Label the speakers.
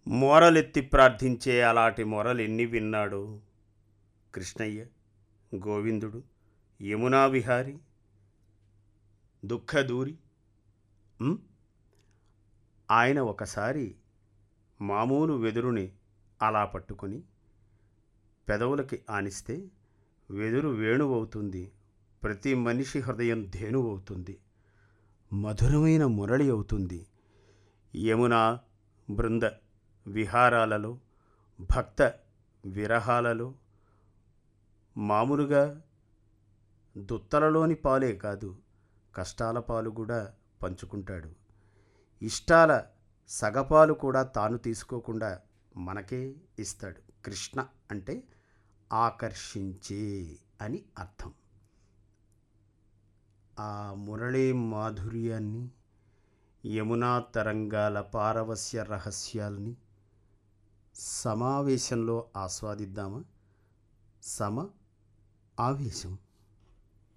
Speaker 1: మొరలెత్తి ప్రార్థించే అలాంటి మొరలెన్ని విన్నాడు కృష్ణయ్య గోవిందుడు యమునా విహారి దుఃఖదూరి ఉం? ఆయన ఒకసారి మామూలు వెదురుని అలా పట్టుకొని పెదవులకి ఆనిస్తే వెదురు వేణువవుతుంది ప్రతి మనిషి హృదయం ధేనువవుతుంది మధురమైన మురళి అవుతుంది యమున బృంద విహారాలలో భక్త విరహాలలో మామూలుగా దుత్తలలోని పాలే కాదు కష్టాల పాలు కూడా పంచుకుంటాడు ఇష్టాల సగపాలు కూడా తాను తీసుకోకుండా మనకే ఇస్తాడు కృష్ణ అంటే ఆకర్షించే అని అర్థం ఆ మురళీ మాధుర్యాన్ని యమునా తరంగాల పారవస్య రహస్యాల్ని సమావేశంలో ఆస్వాదిద్దామా సమ ఆవేశం